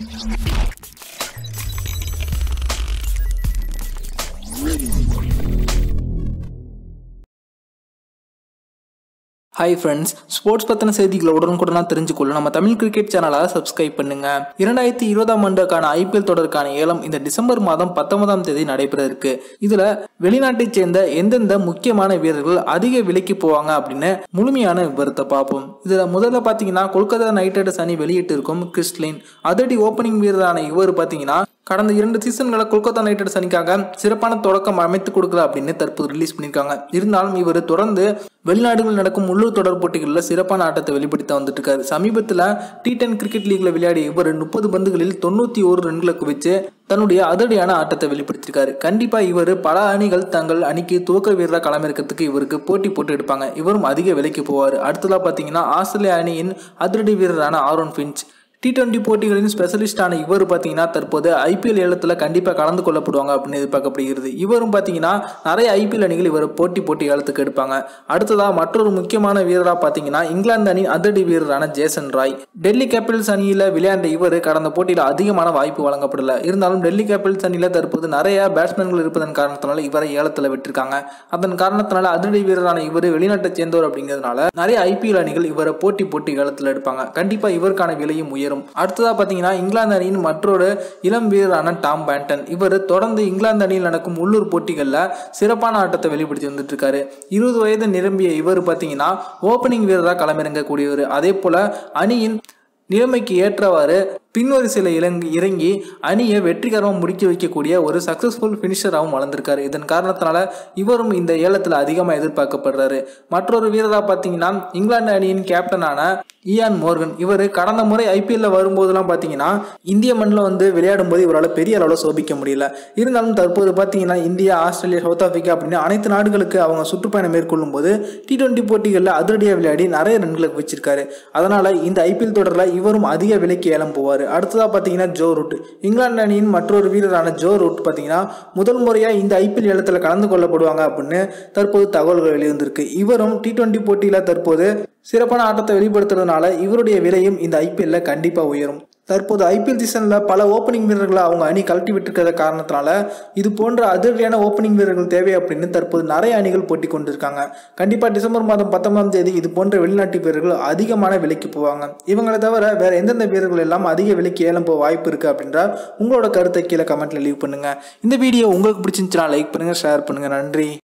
hi friends sports பற்றின செய்திகளை உடனுக்குடனாக தெரிஞ்சுக்கொள்ள நம்ம தமிழ் கிரிக்கெட் சேனலை சப்ஸ்கிரைப் பண்ணுங்க இரண்டாயிரத்தி இருபதாம் ஆண்டுக்கான ஐபிஎல் தொடருக்கான ஏலம் இந்த டிசம்பர் மாதம் பத்தொன்பதாம் தேதி நடைபெற இருக்கு இதுல வெளிநாட்டைச் சேர்ந்த எந்தெந்த முக்கியமான வீரர்கள் அதிக விலைக்கு போவாங்க அப்படின்னு முழுமையான விவரத்தை பார்ப்போம் இதுல முதல்ல பாத்தீங்கன்னா கொல்கத்தா நைட் ரைடர்ஸ் அணி வெளியிட்டு இருக்கும் கிறிஸ்லின் அதடி ஓப்பனிங் வீரரான இவர் பாத்தீங்கன்னா கடந்த இரண்டு சீசன்களை கொல்கத்தா நைட் ரைடர்ஸ் அணிக்காக சிறப்பான தொடக்கம் அமைத்து கொடுக்கல அப்படின்னு தற்போது ரிலீஸ் பண்ணியிருக்காங்க இருந்தாலும் இவர் தொடர்ந்து வெளிநாடுகளில் நடக்கும் உள்ளூர் தொடர் போட்டிகளில் சிறப்பான ஆட்டத்தை வெளிப்படுத்த வந்துட்டு இருக்காரு சமீபத்தில் டி டென் கிரிக்கெட் லீக்ல விளையாடிய இவர் முப்பது பந்துகளில் தொண்ணூத்தி ஒரு ரன்களை குவிச்சு தன்னுடைய அதிரடியான ஆட்டத்தை வெளிப்படுத்தியிருக்காரு கண்டிப்பா இவர் பல அணிகள் தங்கள் அணிக்கு துவக்க வீரராக களமிறக்கிறதுக்கு இவருக்கு போட்டி போட்டு எடுப்பாங்க இவரும் அதிக விலைக்கு போவார் அடுத்ததா பார்த்தீங்கன்னா ஆஸ்திரேலிய அணியின் அதிரடி வீரரான ஆரோன் ஃபின்ச் டி டுவெண்ட்டி போட்டிகளின் ஸ்பெஷலிஸ்டான இவர் பார்த்தீங்கன்னா தற்போது ஐபிஎல் ஏலத்தில் கண்டிப்பாக கலந்து கொள்ளப்படுவாங்க அப்படின்னு எதிர்பார்க்கப்படுகிறது இவரும் பார்த்தீங்கன்னா நிறைய ஐபிஎல் அணிகள் இவர் போட்டி போட்டி ஏலத்துக்கு எடுப்பாங்க அடுத்ததாக மற்றொரு முக்கியமான வீரராக பார்த்தீங்கன்னா இங்கிலாந்து அணியின் அதிரடி வீரரான ஜேசன் ராய் டெல்லி கேபிட்டல்ஸ் அணியில் விளையாண்ட இவர் கடந்த போட்டியில் அதிகமான வாய்ப்பு வழங்கப்படல இருந்தாலும் டெல்லி கேபிட்டல்ஸ் அணியில் தற்போது நிறைய பேட்ஸ்மேன்கள் இருப்பதன் காரணத்தினால இவரை ஏலத்தில் விட்டிருக்காங்க அதன் காரணத்தினால அதிரடி வீரரான இவர் வெளிநாட்டை சேர்ந்தவர் அப்படிங்கிறதுனால நிறைய ஐபிஎல் அணிகள் இவரை போட்டி போட்டி ஏலத்தில் எடுப்பாங்க கண்டிப்பாக இவருக்கான விலையும் உயரும் வரும் அடுத்ததா பார்த்தீங்கன்னா இங்கிலாந்து அணியின் மற்றொரு இளம் வீரரான டாம் பேண்டன் இவர் தொடர்ந்து இங்கிலாந்து அணியில் நடக்கும் உள்ளூர் போட்டிகளில் சிறப்பான ஆட்டத்தை வெளிப்படுத்தி வந்துட்டு இருக்காரு இருபது வயது நிரம்பிய இவர் பார்த்தீங்கன்னா ஓப்பனிங் வீரராக களமிறங்கக்கூடியவர் அதே போல அணியின் நிலைமைக்கு ஏற்றவாறு பின்வரிசையில் இறங்கி இறங்கி அணியை வெற்றிகரமாக முடிக்க வைக்கக்கூடிய ஒரு சக்ஸஸ்ஃபுல் ஃபினிஷராகவும் வளர்ந்திருக்காரு இதன் காரணத்தினால இவரும் இந்த ஏலத்தில் அதிகமாக எதிர்பார்க்கப்படுறாரு மற்றொரு வீரராக பார்த்தீங்கன்னா இங்கிலாந்து அணியின் கேப்டனான இயான் மோர்கன் இவர் கடந்த முறை ஐபிஎல்ல வரும்போதெல்லாம் பார்த்தீங்கன்னா இந்திய மண்ணில் வந்து விளையாடும் போது இவரால் பெரிய அளவில் சோபிக்க முடியல இருந்தாலும் தற்போது பார்த்தீங்கன்னா இந்தியா ஆஸ்திரேலியா சவுத் ஆப்பிரிக்கா அப்படின்னு அனைத்து நாடுகளுக்கு அவங்க சுற்றுப்பயணம் மேற்கொள்ளும் போது டி டுவெண்ட்டி போட்டிகளில் அதிரடியாக விளையாடி நிறைய ரன்களை வச்சிருக்காரு அதனால இந்த ஐபிஎல் தொடரில் இவரும் அதிக விலைக்கு ஏலம் போவார் அடுத்ததாக பார்த்தீங்கன்னா ஜோ ரூட் இங்கிலாந்து அணியின் மற்றொரு வீரரான ஜோ ரூட் பார்த்தீங்கன்னா முதல் முறையாக இந்த ஐபிஎல் ஏலத்தில் கலந்து கொள்ளப்படுவாங்க அப்படின்னு தற்போது தகவல்கள் வெளிவந்திருக்கு இவரும் டி டுவெண்ட்டி போட்டியில் தற்போது சிறப்பான ஆட்டத்தை வெளிப்படுத்துறதுனால இவருடைய விலையும் இந்த ஐபிஎல்ல கண்டிப்பாக உயரும் தற்போது ஐபிஎல் சீசனில் பல ஓப்பனிங் வீரர்களை அவங்க அணி கழட்டி விட்டுருக்கிற காரணத்தினால இது போன்ற அதிரடியான ஓப்பனிங் வீரர்கள் தேவை அப்படின்னு தற்போது நிறைய அணிகள் போட்டி கொண்டிருக்காங்க கண்டிப்பாக டிசம்பர் மாதம் பத்தொன்பதாம் தேதி இது போன்ற வெளிநாட்டு வீரர்கள் அதிகமான விலைக்கு போவாங்க இவங்களை தவிர வேற எந்தெந்த வீரர்கள் எல்லாம் அதிக விலைக்கு ஏலம் போக வாய்ப்பு இருக்கு அப்படின்ற உங்களோட கருத்தை கீழே கமெண்ட்ல லீவ் பண்ணுங்க இந்த வீடியோ உங்களுக்கு பிடிச்சிருந்துச்சுன்னா லைக் பண்ணுங்க ஷேர் பண்ணுங்க நன்றி